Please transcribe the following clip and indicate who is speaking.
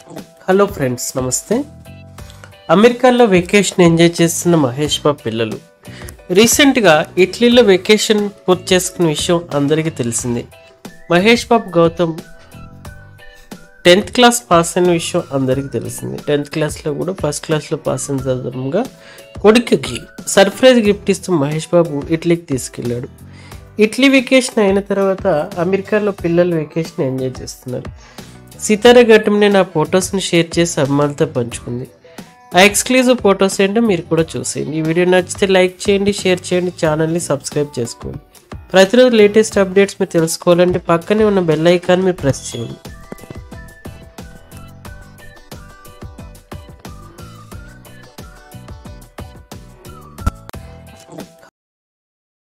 Speaker 1: hello friends నమస్తే అమెరికాలో vacation enjoy చేస్తున్న మహేష్ బాబు పిల్లలు రీసెంట్గా ఇటలీలో వెకేషన్ పూర్తి చేసుకున్న విషయం అందరికీ తెలిసిందే Mahesh Babu Gautam tenth class pass అయిన విషయం అందరికీ తెలిసింది టెన్త్ క్లాస్లో కూడా ఫస్ట్ క్లాస్లో పాస్ అయిన సందర్భంగా కొడుకుకి సర్ప్రైజ్ గిఫ్ట్ ఇస్తూ మహేష్ బాబు ఇటలీకి తీసుకెళ్ళాడు ఇటలీ వెకేషన్ అయిన తర్వాత అమెరికాలో పిల్లలు వెకేషన్ ఎంజాయ్ చేస్తున్నారు సితార ఘట్టంని నా ఫొటోస్ని షేర్ చేసి అమ్మాలతో పంచుకుంది ఆ ఎక్స్క్లూజివ్ ఫొటోస్ ఏంటో మీరు కూడా చూసేయండి ఈ వీడియో నచ్చితే లైక్ చేయండి షేర్ చేయండి ఛానల్ని సబ్స్క్రైబ్ చేసుకోండి ప్రతిరోజు లేటెస్ట్ అప్డేట్స్ మీరు తెలుసుకోవాలంటే పక్కనే ఉన్న బెల్ ఐకాన్ మీరు ప్రెస్ చేయండి